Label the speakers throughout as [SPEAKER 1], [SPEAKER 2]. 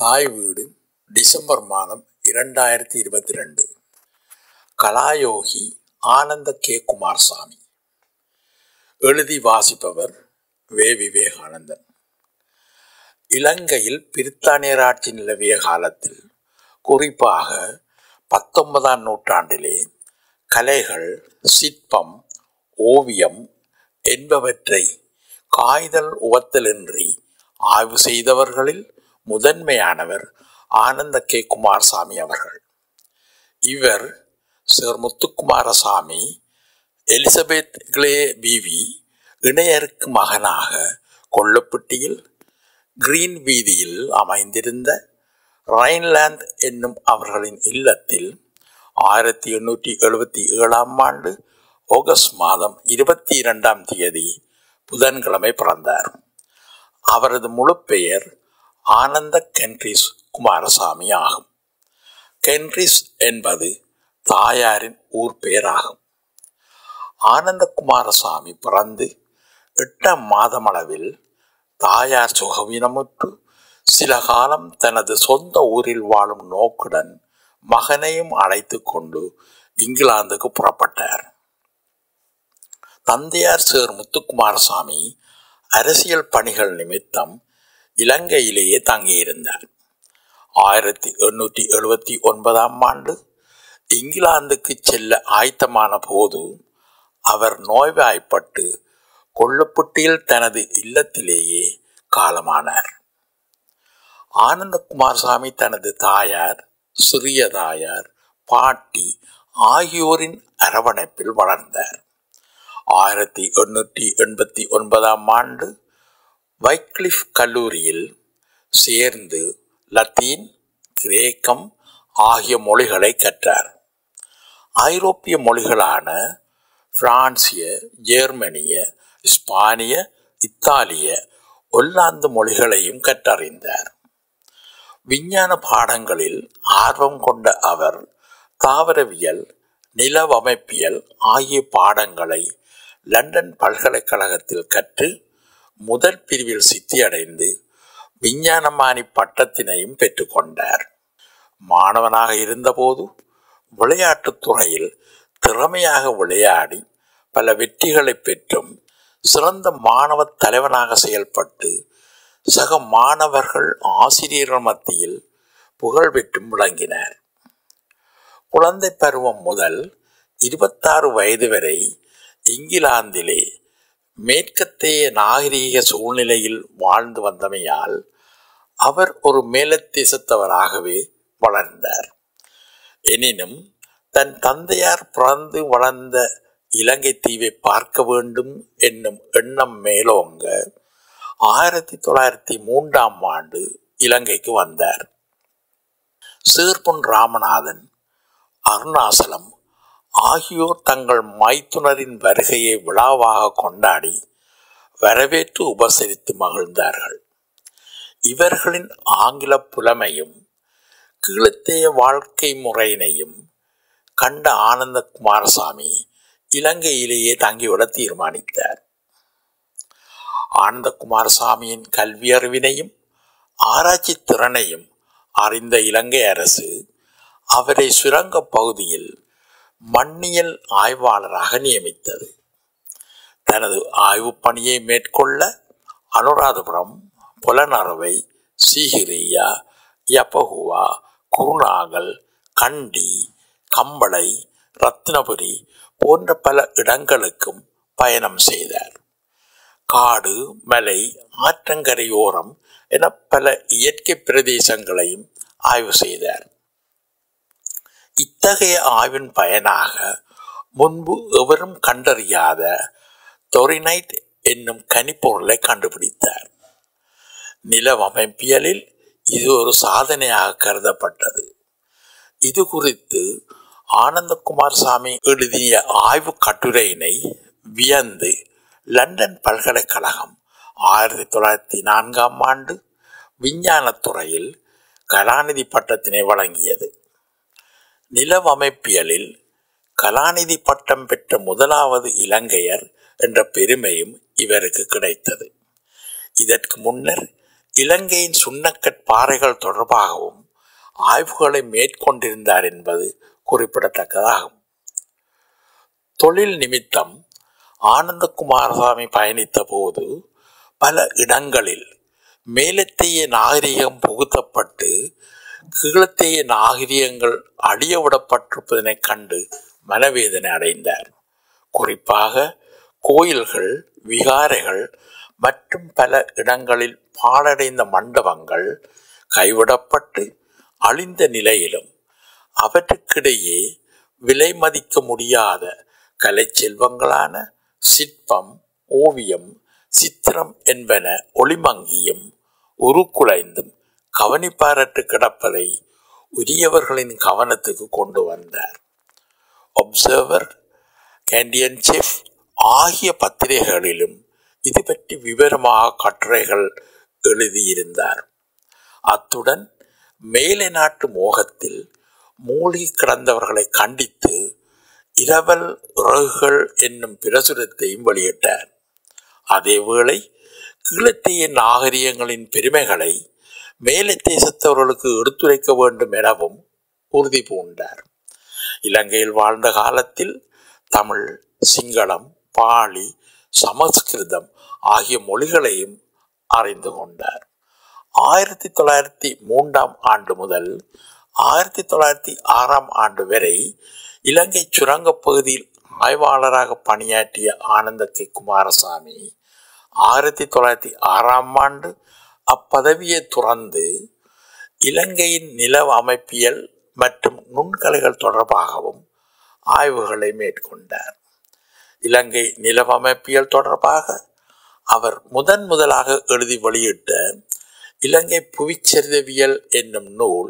[SPEAKER 1] தாய் வீடு டிசம்பர் மாதம் இரண்டாயிரத்தி இருபத்தி ரெண்டு கலாயோகி ஆனந்த கே குமாரசாமி எழுதி வாசிப்பவர் வே விவேகானந்தன் இலங்கையில் பிரித்தானியர் ஆட்சி நிலவிய காலத்தில் குறிப்பாக பத்தொன்பதாம் நூற்றாண்டிலே கலைகள் சிற்பம் ஓவியம் என்பவற்றை காய்தல் உவத்தலின்றி ஆய்வு செய்தவர்களில் முதன்மையானவர் ஆனந்த கே குமாரசாமி அவர்கள் இவர் sir Muthu Coomaraswamy Elizabeth Clay Beeby இணையருக்கு மகனாக கொல்லப்பட்டியில் கிரீன் வீதியில் அமைந்திருந்த ரைன்லாந்து என்னும் அவர்களின் இல்லத்தில் ஆயிரத்தி எண்ணூற்றி எழுபத்தி ஏழாம் ஆண்டு ஆகஸ்ட் மாதம் இருபத்தி இரண்டாம் தேதி புதன்கிழமை பிறந்தார் அவரது முழு பெயர் ஆனந்த கென்ரிஸ் குமாரசாமி ஆகும் கென்ரிஸ் என்பது தாயாரின் ஊர் பெயராகும் ஆனந்த குமாரசாமி பிறந்து எட்டாம் மாதமளவில் தாயார் சுகவீனமுற்று சில காலம் தனது சொந்த ஊரில் வாழும் நோக்குடன் மகனையும் அழைத்து கொண்டு இங்கிலாந்துக்கு புறப்பட்டார் தந்தையார் சேர் முத்துக்குமாரசாமி அரசியல் பணிகள் நிமித்தம் இலங்கையிலேயே தங்கியிருந்தார் ஆயிரத்தி எண்ணூற்றி எழுபத்தி ஒன்பதாம் ஆண்டு இங்கிலாந்துக்கு செல்ல ஆயத்தமான போது அவர் நோய்வாய்ப்பட்டு கொல்லப்பட்டியில் தனது இல்லத்திலேயே காலமானார் ஆனந்த குமாரசாமி தனது தாயார் சிறிய தாயார் பாட்டி ஆகியோரின் அரவணைப்பில் வளர்ந்தார் ஆயிரத்தி எண்ணூற்றி எண்பத்தி ஒன்பதாம் ஆண்டு வைக்லிஃப் கல்லூரியில் சேர்ந்து லத்தீன் கிரேக்கம் ஆகிய மொழிகளை கற்றார் ஐரோப்பிய மொழிகளான பிரான்சிய ஜெர்மனிய ஸ்பானிய இத்தாலிய ஒல்லாந்து மொழிகளையும் கற்றறிந்தார் விஞ்ஞான பாடங்களில் ஆர்வம் கொண்ட அவர் தாவரவியல் நிலவமைப்பியல் ஆகிய பாடங்களை லண்டன் பல்கலைக்கழகத்தில் கற்று முதல் பிரிவில் சித்தியடைந்து விஞ்ஞானமானி பட்டத்தினையும் பெற்றுக்கொண்டார் மாணவனாக இருந்தபோது விளையாட்டுத் துறையில் திறமையாக விளையாடி பல வெற்றிகளை பெற்றும் சிறந்த மாணவ தலைவனாக செயல்பட்டு சக மாணவர்கள் ஆசிரியர்கள் மத்தியில் புகழ் பெற்றும் விளங்கினார் குழந்தை பருவம் முதல் இருபத்தாறு வயது வரை இங்கிலாந்திலே மேற்கத்தைய நாகரீக சூழ்நிலையில் வாழ்ந்து வந்தமையால் அவர் ஒரு மேலத்தேசத்தவராகவே வளர்ந்தார் எனினும் தன் தந்தையார் பிறந்து வளர்ந்த இலங்கை தீவை பார்க்க வேண்டும் என்னும் எண்ணம் மேலோங்க ஆயிரத்தி தொள்ளாயிரத்தி மூன்றாம் ஆண்டு இலங்கைக்கு வந்தார் சீர்பொன் ராமநாதன் அருணாசலம் ஆகியோர் தங்கள் மைத்துனரின் வருகையை விழாவாக கொண்டாடி வரவேற்று உபசரித்து மகிழ்ந்தார்கள் இவர்களின் ஆங்கில புலமையும் கீழத்தைய வாழ்க்கை முறையினையும் கண்ட ஆனந்த குமாரசாமி இலங்கையிலேயே தங்கிவிட தீர்மானித்தார் ஆனந்த குமாரசாமியின் கல்வி அறிவினையும் ஆராய்ச்சி திறனையும் அறிந்த இலங்கை அரசு அவரை சுரங்க பகுதியில் மண்ணியல் ஆய்வாளராக நியமித்தது தனது ஆய்வுப் பணியை மேற்கொள்ள அனுராதபுரம் புலனறுவை சீகிரியா யப்பகுவா குருநாகல் கண்டி கம்பளை ரத்னபுரி போன்ற பல இடங்களுக்கும் பயணம் செய்தார் காடு மலை ஆற்றங்கரையோரம் என பல இயற்கை பிரதேசங்களையும் ஆய்வு செய்தார் இத்தகைய ஆய்வின் பயனாக முன்பு எவரும் கண்டறியாத தொரினைட் என்னும் கனிப்பொருளை கண்டுபிடித்தார் நிலவமைப்பியலில் இது ஒரு சாதனையாக கருதப்பட்டது இது குறித்து ஆனந்தகுமார் சாமி எழுதிய ஆய்வு கட்டுரையினை வியந்து லண்டன் பல்கலைக்கழகம் ஆயிரத்தி தொள்ளாயிரத்தி நான்காம் ஆண்டு விஞ்ஞானத்துறையில் கலாநிதி பட்டத்தினை வழங்கியது நிலவமைப்பியலில் கலாநிதி பட்டம் பெற்ற முதலாவது இலங்கையர் என்ற பெருமையும் இவருக்கு கிடைத்தது இதற்கு முன்னர் இலங்கையின் சுண்ணக்கட் பாறைகள் தொடர்பாகவும் ஆய்வுகளை மேற்கொண்டிருந்தார் என்பது குறிப்பிடத்தக்கதாகும் தொழில் நிமித்தம் ஆனந்த குமாரசாமி பயணித்த போது பல இடங்களில் மேலத்தைய நாகரிகம் புகுத்தப்பட்டு கீழத்தைய நாகரிகங்கள் அழியவிடப்பட்டிருப்பதனை கண்டு மனவேதனை அடைந்தார் குறிப்பாக கோயில்கள் விகாரைகள் மற்றும் பல இடங்களில் பாழடைந்த மண்டபங்கள் கைவிடப்பட்டு அழிந்த நிலையிலும் அவற்றுக்கிடையே விலை மதிக்க முடியாத கலை செல்வங்களான சிற்பம் ஓவியம் சித்திரம் என்பன ஒளிமங்கியும் உருக்குலைந்தும் கவனிப்பாரற்று கிடப்பதை உரியவர்களின் கவனத்துக்கு கொண்டு வந்தார் ஒப்சர்வர் கேண்டியன் செஃப் ஆகிய பத்திரிகைகளிலும் இது பற்றி விவரமாக கட்டுரைகள் எழுதியிருந்தார் அத்துடன் மேலை நாட்டு மோகத்தில் மூழ்கி கிடந்தவர்களை கண்டித்து இரவல் உறகுகள் என்னும் பிரசுரத்தையும் வெளியிட்டார் அதேவேளை கீழத்தைய நாகரிகங்களின் பெருமைகளை மேலை தேசத்தவர்களுக்கு எடுத்துரைக்க வேண்டும் எனவும் உறுதி பூண்டார் இலங்கையில் வாழ்ந்த காலத்தில் தமிழ் சிங்களம் பாலி சமஸ்கிருதம் ஆகிய மொழிகளையும் அறிந்து கொண்டார் ஆயிரத்தி தொள்ளாயிரத்தி மூன்றாம் ஆண்டு முதல் ஆயிரத்தி தொள்ளாயிரத்தி ஆறாம் ஆண்டு வரை இலங்கை சுரங்கப் பகுதியில் ஆய்வாளராக பணியாற்றிய ஆனந்த கே குமாரசாமி ஆயிரத்தி தொள்ளாயிரத்தி ஆறாம் ஆண்டு அப்பதவியை துறந்து இலங்கையின் நில அமைப்பியல் மற்றும் நுண்கலைகள் தொடர்பாகவும் ஆய்வுகளை மேற்கொண்டார் இலங்கை நிலவமைப்பியல் தொடர்பாக அவர் முதன் முதலாக எழுதி வெளியிட்ட இலங்கை புவிச்சரிதவியல் என்னும் நூல்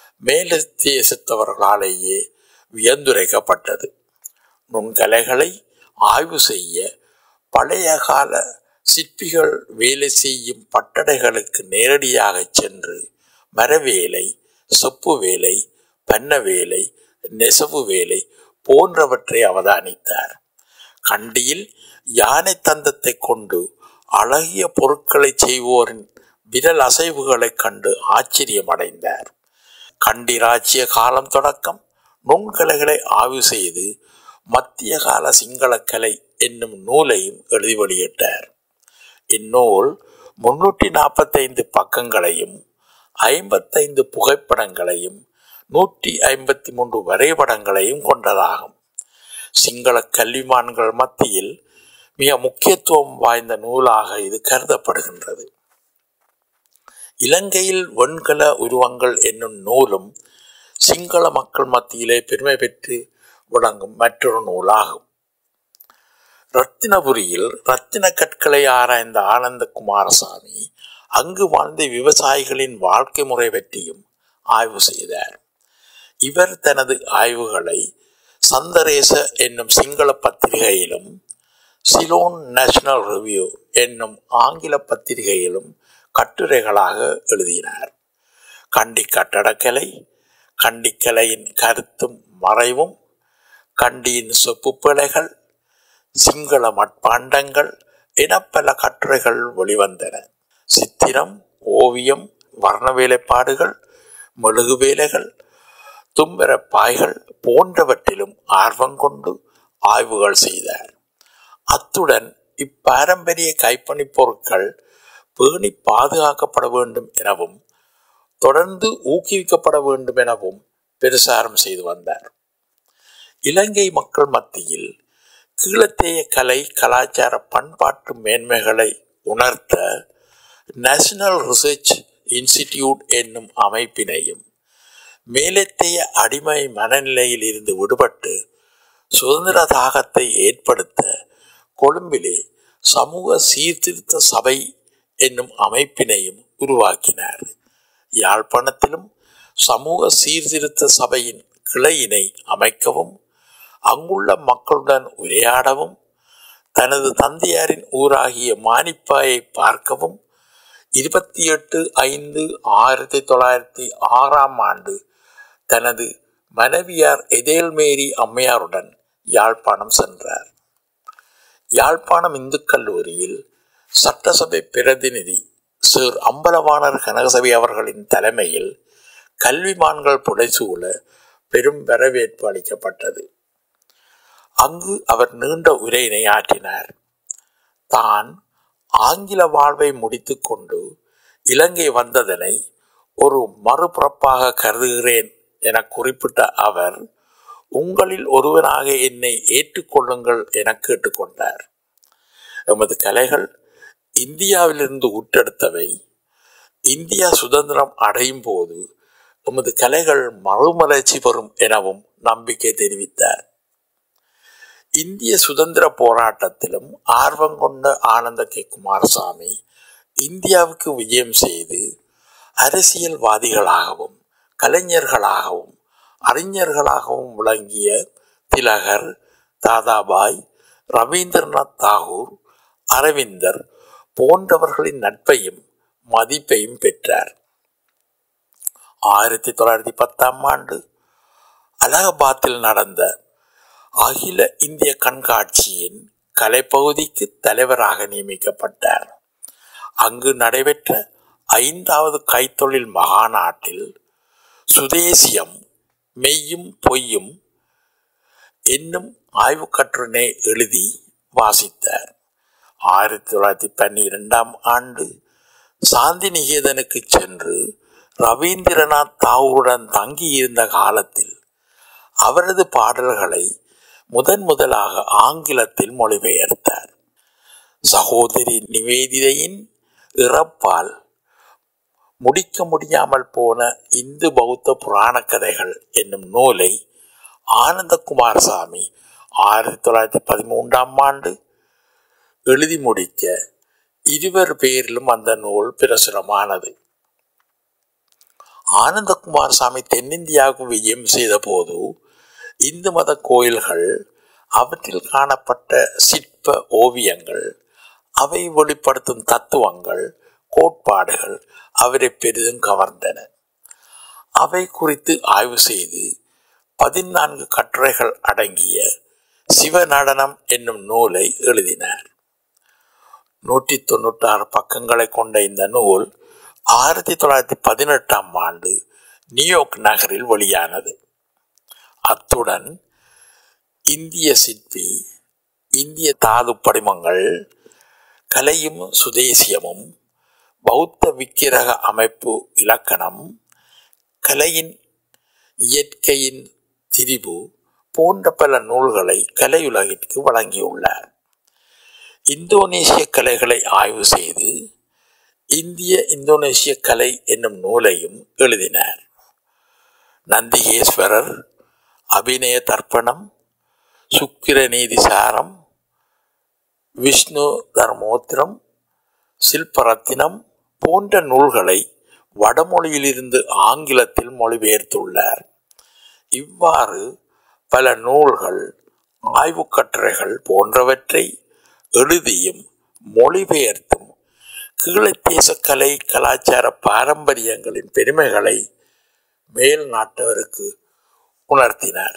[SPEAKER 1] மேலத்தேசத்தவர்களாலேயே வியந்துரைக்கப்பட்டது நுண்கலைகளை ஆய்வு செய்ய பழைய கால சிற்பிகள் வேலை செய்யும் பட்டடைகளுக்கு நேரடியாக சென்று மரவேலை செப்பு வேலை பண்ண வேலை நெசவு வேலை போன்றவற்றை அவதானித்தார் கண்டியில் யானை தந்தத்தை கொண்டு அழகிய பொருட்களை செய்வோரின் விரல் அசைவுகளைக் கண்டு ஆச்சரியமடைந்தார் கண்டி ராஜ்ய காலம் தொடக்கம் நுண்கலைகளை ஆய்வு செய்து மத்திய கால சிங்களக்கலை என்னும் நூலையும் எழுதி வெளியிட்டார் இந்நூல் முன்னூற்றி நாற்பத்தைந்து பக்கங்களையும் ஐம்பத்தைந்து புகைப்படங்களையும் நூற்றி ஐம்பத்தி மூன்று வரைபடங்களையும் கொண்டதாகும் சிங்கள கல்விமான்கள் மத்தியில் மிக முக்கியத்துவம் வாய்ந்த நூலாக இது கருதப்படுகின்றது இலங்கையில் வெண்கல உருவங்கள் என்னும் நூலும் சிங்கள மக்கள் மத்தியிலே பெருமை பெற்று விளங்கும் மற்றொரு நூலாகும் ரத்தினபுரியில் ரத்தின கற்களை ஆராய்ந்த ஆனந்த குமாரசாமி அங்கு வாழ்ந்த விவசாயிகளின் வாழ்க்கை முறை பற்றியும் ஆய்வு செய்தார் இவர் தனது ஆய்வுகளை சந்தரேச என்னும் சிங்கள பத்திரிகையிலும் சிலோன் நேஷனல் ரிவ்யூ என்னும் ஆங்கில பத்திரிகையிலும் கட்டுரைகளாக எழுதினார் கண்டி கட்டடக்கலை கண்டிக்கலையின் கருத்தும் மறைவும் கண்டியின் சொப்பு பிழைகள் சிங்கள மட்பாண்டங்கள் என பல கட்டுரைகள் வெளிவந்தன சித்திரம் ஓவியம் வர்ண வேலைப்பாடுகள் மெழுகு வேலைகள் தும்பர பாய்கள் போன்றவற்றிலும் ஆர்வம் கொண்டு ஆய்வுகள் செய்தார் அத்துடன் இப்பாரம்பரிய கைப்பணிப் பொருட்கள் பேணி பாதுகாக்கப்பட வேண்டும் எனவும் தொடர்ந்து ஊக்குவிக்கப்பட வேண்டும் எனவும் பிரசாரம் செய்து வந்தார் இலங்கை மக்கள் மத்தியில் கீழத்தேய கலை கலாச்சார பண்பாட்டு மேன்மைகளை உணர்த்த நேஷனல் ரிசர்ச் இன்ஸ்டிடியூட் என்னும் அமைப்பினையும் மேலத்தைய அடிமை மனநிலையில் இருந்து விடுபட்டு சுதந்திர தாகத்தை ஏற்படுத்த கொழும்பிலே சமூக சீர்திருத்த சபை என்னும் அமைப்பினையும் உருவாக்கினார் யாழ்ப்பாணத்திலும் சமூக சீர்திருத்த சபையின் கிளையினை அமைக்கவும் அங்குள்ள மக்களுடன் உரையாடவும் தனது தந்தையாரின் ஊராகிய மானிப்பாயை பார்க்கவும் இருபத்தி எட்டு ஐந்து ஆயிரத்தி தொள்ளாயிரத்தி ஆறாம் ஆண்டு தனது மனைவியார் எதேல்மேரி அம்மையாருடன் யாழ்ப்பாணம் சென்றார் யாழ்ப்பாணம் இந்து கல்லூரியில் சட்டசபை பிரதிநிதி சிர் அம்பலவாணர் கனகசபை அவர்களின் தலைமையில் கல்விமான்கள் புடைசூழ பெரும் வரவேற்பு அளிக்கப்பட்டது அங்கு அவர் நீண்ட உரையினை ஆற்றினார் தான் ஆங்கில வாழ்வை முடித்துக்கொண்டு இலங்கை வந்ததனை ஒரு மறுபிறப்பாக கருதுகிறேன் என குறிப்பிட்ட அவர் உங்களில் ஒருவனாக என்னை ஏற்றுக்கொள்ளுங்கள் என கேட்டுக்கொண்டார் எமது கலைகள் இந்தியாவிலிருந்து உற்றெடுத்தவை இந்தியா சுதந்திரம் அடையும் போது எமது கலைகள் மறுமலர்ச்சி பெறும் எனவும் நம்பிக்கை தெரிவித்தார் இந்திய சுதந்திர போராட்டத்திலும் ஆர்வம் கொண்ட ஆனந்த கே குமாரசாமி இந்தியாவுக்கு விஜயம் செய்து அரசியல்வாதிகளாகவும் கலைஞர்களாகவும் அறிஞர்களாகவும் விளங்கிய திலகர் தாதாபாய் ரவீந்திரநாத் தாகூர் அரவிந்தர் போன்றவர்களின் நட்பையும் மதிப்பையும் பெற்றார் ஆயிரத்தி தொள்ளாயிரத்தி பத்தாம் ஆண்டு அலகாபாத்தில் நடந்த அகில இந்திய கண்காட்சியின் கலைப்பகுதிக்கு தலைவராக நியமிக்கப்பட்டார் அங்கு நடைபெற்ற ஐந்தாவது கைத்தொழில் மகாநாட்டில் சுதேசியம் மெய்யும் பொய்யும் என்னும் ஆய்வு கட்டுரை எழுதி வாசித்தார் ஆயிரத்தி தொள்ளாயிரத்தி பன்னிரெண்டாம் ஆண்டு சாந்தி நிகேதனுக்கு சென்று ரவீந்திரநாத் தாகூருடன் தங்கியிருந்த காலத்தில் அவரது பாடல்களை முதன் முதலாக ஆங்கிலத்தில் மொழிபெயர்த்தார் சகோதரி நிவேதிதையின் இறப்பால் முடிக்க முடியாமல் போன இந்து பௌத்த புராண கதைகள் என்னும் நூலை ஆனந்த குமாரசாமி ஆயிரத்தி தொள்ளாயிரத்தி பதிமூன்றாம் ஆண்டு எழுதி முடிக்க இருவர் பேரிலும் அந்த நூல் பிரசுரமானது ஆனந்த குமாரசாமி தென்னிந்தியாவுக்கு விஜயம் செய்த போது இந்து மத கோயில்கள் அவற்றில் காணப்பட்ட சிற்ப ஓவியங்கள் அவை வெளிப்படுத்தும் தத்துவங்கள் கோட்பாடுகள் அவரை பெரிதும் கவர்ந்தன அவை குறித்து ஆய்வு செய்து பதினான்கு கட்டுரைகள் அடங்கிய சிவநடனம் என்னும் நூலை எழுதினார் நூற்றி தொண்ணூற்றாறு பக்கங்களை கொண்ட இந்த நூல் ஆயிரத்தி தொள்ளாயிரத்தி பதினெட்டாம் ஆண்டு நியூயார்க் நகரில் வெளியானது அத்துடன் இந்திய சிற்பி இந்திய தாது படிமங்கள் கலையும் சுதேசியமும் பௌத்த விக்கிரக அமைப்பு இலக்கணம் கலையின் இயற்கையின் திரிபு போன்ற பல நூல்களை கலையுலகிற்கு வழங்கியுள்ளார் இந்தோனேசிய கலைகளை ஆய்வு செய்து இந்திய இந்தோனேசிய கலை என்னும் நூலையும் எழுதினார் நந்திகேஸ்வரர் அபிநய தர்ப்பணம் சுக்கிரநீதி சாரம் விஷ்ணு தர்மோத்திரம் சில்பரத்தினம் போன்ற நூல்களை வடமொழியிலிருந்து ஆங்கிலத்தில் மொழிபெயர்த்துள்ளார் இவ்வாறு பல நூல்கள் ஆய்வு கட்டுரைகள் போன்றவற்றை எழுதியும் மொழிபெயர்த்தும் கீழத்தேச கலை கலாச்சார பாரம்பரியங்களின் பெருமைகளை மேல் நாட்டவருக்கு உணர்த்தினார்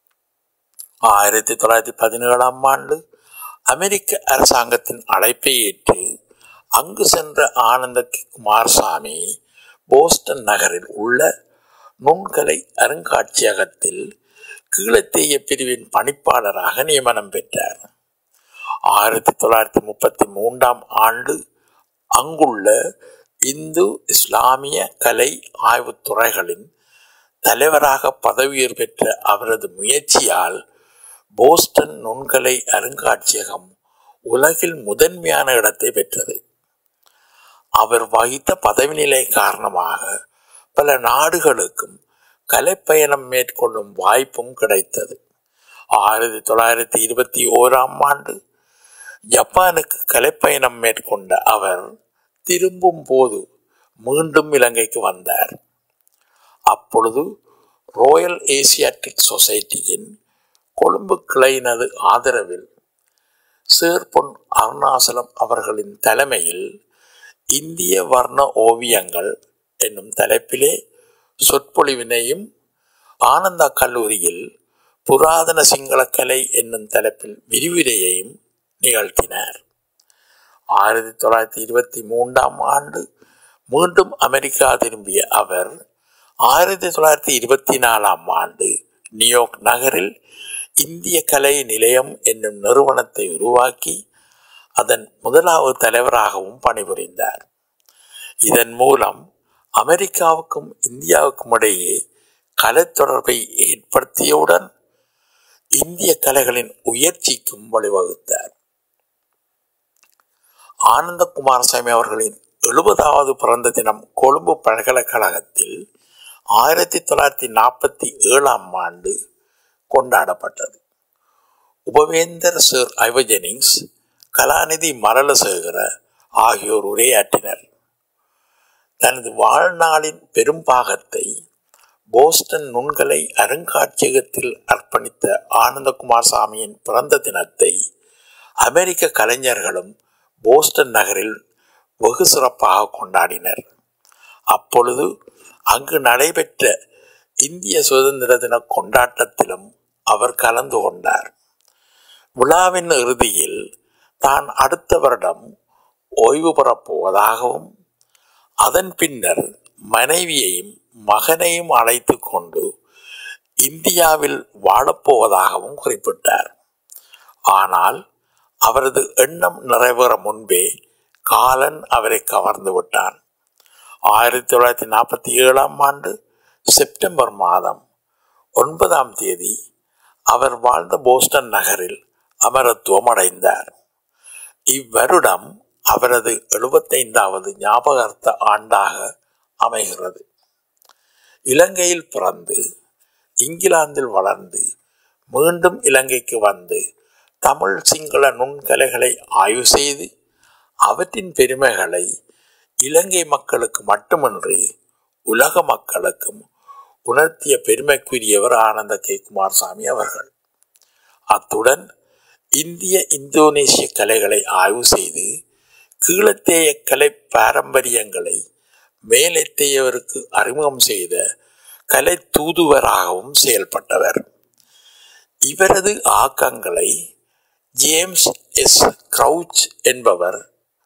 [SPEAKER 1] ஆயிரத்தி தொள்ளாயிரத்தி பதினேழாம் ஆண்டு அமெரிக்க அரசாங்கத்தின் அழைப்பை ஏற்று அங்கு சென்ற ஆனந்த குமாரசாமி போஸ்டன் நகரில் உள்ள நுண்கலை அருங்காட்சியகத்தில் கீழத்தேய பிரிவின் பணிப்பாளராக நியமனம் பெற்றார் ஆயிரத்தி தொள்ளாயிரத்தி முப்பத்தி மூன்றாம் ஆண்டு அங்குள்ள இந்து இஸ்லாமிய கலை ஆய்வுத் துறைகளின் தலைவராக பதவியேற் பெற்ற அவரது முயற்சியால் போஸ்டன் நுண்கலை அருங்காட்சியகம் உலகில் முதன்மையான இடத்தை பெற்றது அவர் வகித்த பதவி நிலை காரணமாக பல நாடுகளுக்கும் கலைப்பயணம் மேற்கொள்ளும் வாய்ப்பும் கிடைத்தது ஆயிரத்தி தொள்ளாயிரத்தி இருபத்தி ஓராம் ஆண்டு ஜப்பானுக்கு கலைப்பயணம் மேற்கொண்ட அவர் திரும்பும் போது மீண்டும் இலங்கைக்கு வந்தார் அப்பொழுது ரோயல் ஏசியாட்டிக் சொசைட்டியின் கொழும்பு கிளையினது ஆதரவில் சேர்பொன் அருணாசலம் அவர்களின் தலைமையில் இந்திய வர்ண ஓவியங்கள் என்னும் தலைப்பிலே சொற்பொழிவினையும் ஆனந்தா கல்லூரியில் புராதன சிங்கள கலை என்னும் தலைப்பில் விரிவுரையையும் நிகழ்த்தினார் ஆயிரத்தி தொள்ளாயிரத்தி இருபத்தி மூன்றாம் ஆண்டு மீண்டும் அமெரிக்கா திரும்பிய அவர் ஆயிரத்தி தொள்ளாயிரத்தி இருபத்தி நாலாம் ஆண்டு நியூயார்க் நகரில் இந்திய கலை நிலையம் என்னும் நிறுவனத்தை உருவாக்கி அதன் முதலாவது தலைவராகவும் பணிபுரிந்தார் இதன் மூலம் அமெரிக்காவுக்கும் இந்தியாவுக்கும் இடையே கலைத்தொடர்பை ஏற்படுத்தியவுடன் இந்திய கலைகளின் உயர்ச்சிக்கும் வழிவகுத்தார் ஆனந்த குமாரசாமி அவர்களின் எழுபதாவது பிறந்த தினம் கொழும்பு பல்கலைக்கழகத்தில் ஆயிரத்தி தொள்ளாயிரத்தி நாற்பத்தி ஏழாம் ஆண்டு கொண்டாடப்பட்டது உபவேந்தர் சர் ஐவஜெனிங்ஸ் கலாநிதி மரளசேகர ஆகியோர் உரையாற்றினர் தனது வாழ்நாளின் பெரும்பாகத்தை போஸ்டன் நுண்கலை அருங்காட்சியகத்தில் அர்ப்பணித்த ஆனந்தகுமார் சாமியின் பிறந்த தினத்தை அமெரிக்க கலைஞர்களும் போஸ்டன் நகரில் வெகு சிறப்பாக கொண்டாடினர் அப்பொழுது அங்கு நடைபெற்ற இந்திய சுதந்திர தின கொண்டாட்டத்திலும் அவர் கலந்து கொண்டார் விழாவின் இறுதியில் தான் அடுத்த வருடம் ஓய்வு பெறப் போவதாகவும் அதன் பின்னர் மனைவியையும் மகனையும் அழைத்து கொண்டு இந்தியாவில் வாழப்போவதாகவும் குறிப்பிட்டார் ஆனால் அவரது எண்ணம் நிறைவேற முன்பே காலன் அவரை கவர்ந்து விட்டான் ஆயிரத்தி தொள்ளாயிரத்தி நாற்பத்தி ஏழாம் ஆண்டு செப்டம்பர் மாதம் ஒன்பதாம் தேதி அவர் வாழ்ந்த போஸ்டன் நகரில் அமரத்துவம் அடைந்தார் இவ்வருடம் அவரது எழுபத்தைந்தாவது ஞாபகார்த்த ஆண்டாக அமைகிறது இலங்கையில் பிறந்து இங்கிலாந்தில் வளர்ந்து மீண்டும் இலங்கைக்கு வந்து தமிழ் சிங்கள நுண்கலைகளை ஆய்வு செய்து அவற்றின் பெருமைகளை இலங்கை மக்களுக்கு மட்டுமின்றி உலக மக்களுக்கும் உணர்த்திய பெருமைக்குரியவர் ஆனந்த கே குமாரசாமி அவர்கள் அத்துடன் இந்திய இந்தோனேசிய கலைகளை ஆய்வு செய்து கீழத்தேய கலை பாரம்பரியங்களை மேலெத்தேயவருக்கு அறிமுகம் செய்த கலை தூதுவராகவும் செயல்பட்டவர் இவரது ஆக்கங்களை ஜேம்ஸ் எஸ் கிரவுச் என்பவர்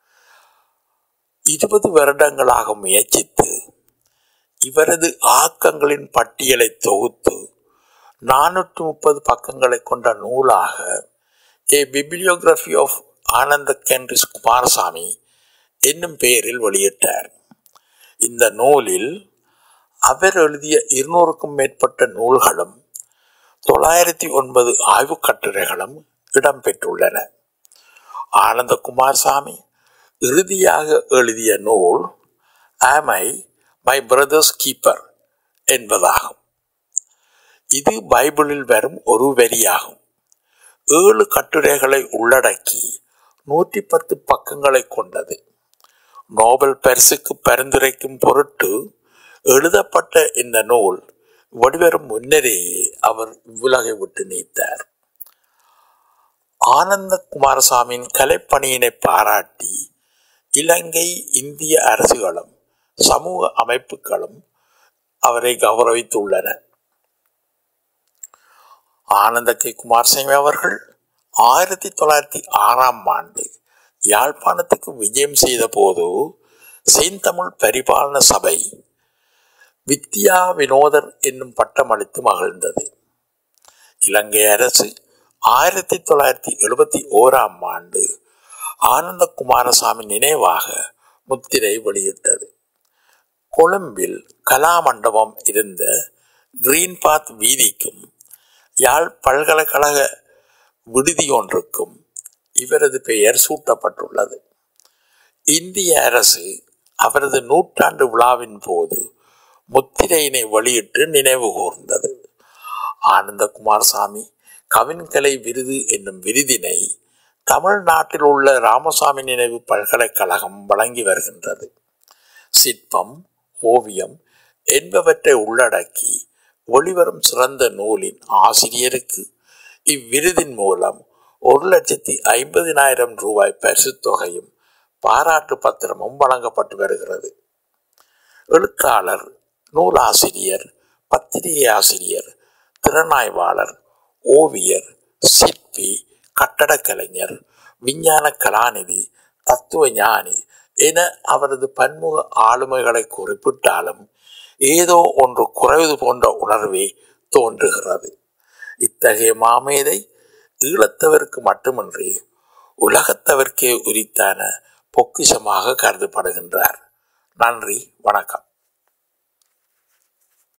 [SPEAKER 1] இருபது வருடங்களாக முயற்சித்து இவரது ஆக்கங்களின் பட்டியலை தொகுத்து நானூற்று முப்பது பக்கங்களை கொண்ட நூலாக ஏ பிப்ளியோகிராஃபி ஆஃப் ஆனந்த கேன்ரிஸ் குமாரசாமி என்னும் பெயரில் வெளியிட்டார் இந்த நூலில் அவர் எழுதிய இருநூறுக்கும் மேற்பட்ட நூல்களும் தொள்ளாயிரத்தி ஒன்பது ஆய்வுக் கட்டுரைகளும் இடம்பெற்றுள்ளன ஆனந்த குமாரசாமி இறுதியாக எழுதிய நூல் ஆம் ஐ மை பிரதர்ஸ் கீப்பர் என்பதாகும் இது பைபிளில் வரும் ஒரு வரியாகும் ஏழு கட்டுரைகளை உள்ளடக்கி நூற்றி பத்து பக்கங்களை கொண்டது நோபல் பரிசுக்கு பரிந்துரைக்கும் பொருட்டு எழுதப்பட்ட இந்த நூல் வடிவரும் முன்னரேயே அவர் இவ்வுலகை விட்டு நீத்தார் ஆனந்த குமாரசாமியின் கலைப்பணியினை பாராட்டி இலங்கை இந்திய அரசுகளும் சமூக அமைப்புகளும் அவரை கௌரவித்துள்ளன ஆனந்த கே குமாரசாமி அவர்கள் ஆயிரத்தி தொள்ளாயிரத்தி ஆறாம் ஆண்டு யாழ்ப்பாணத்துக்கு விஜயம் செய்த போது செந்தமிழ் பரிபாலன சபை வித்யா வினோதர் என்னும் பட்டம் அளித்து மகிழ்ந்தது இலங்கை அரசு ஆயிரத்தி தொள்ளாயிரத்தி எழுபத்தி ஓராம் ஆண்டு ஆனந்த குமாரசாமி நினைவாக முத்திரை வெளியிட்டது கொழும்பில் கலாமண்டபம் இருந்த கிரீன் பாத் வீதிக்கும் யாழ் பல்கலைக்கழக விடுதி ஒன்றுக்கும் இவரது பெயர் சூட்டப்பட்டுள்ளது இந்திய அரசு அவரது நூற்றாண்டு விழாவின் போது முத்திரையினை வெளியிட்டு நினைவு கூர்ந்தது ஆனந்த குமாரசாமி கவின்கலை விருது என்னும் விருதினை தமிழ்நாட்டில் உள்ள ராமசாமி நினைவு பல்கலைக்கழகம் வழங்கி வருகின்றது சிற்பம் ஓவியம் என்பவற்றை உள்ளடக்கி வெளிவரும் சிறந்த நூலின் ஆசிரியருக்கு இவ்விருதின் மூலம் ஒரு லட்சத்தி ஐம்பதினாயிரம் ரூபாய் பரிசுத் தொகையும் பாராட்டு பத்திரமும் வழங்கப்பட்டு வருகிறது எழுத்தாளர் நூலாசிரியர் பத்திரிகை ஆசிரியர் திறனாய்வாளர் ஓவியர் சிற்பி கட்டடக் கலைஞர் விஞ்ஞான கலாநிதி தத்துவ ஞானி என அவரது பன்முக ஆளுமைகளை குறிப்பிட்டாலும் ஏதோ ஒன்று குறைவது போன்ற உணர்வே தோன்றுகிறது இத்தகைய மாமேதை ஈழத்தவருக்கு மட்டுமின்றி உலகத்தவர்க்கே உரித்தான பொக்கிஷமாக கருதப்படுகின்றார் நன்றி வணக்கம்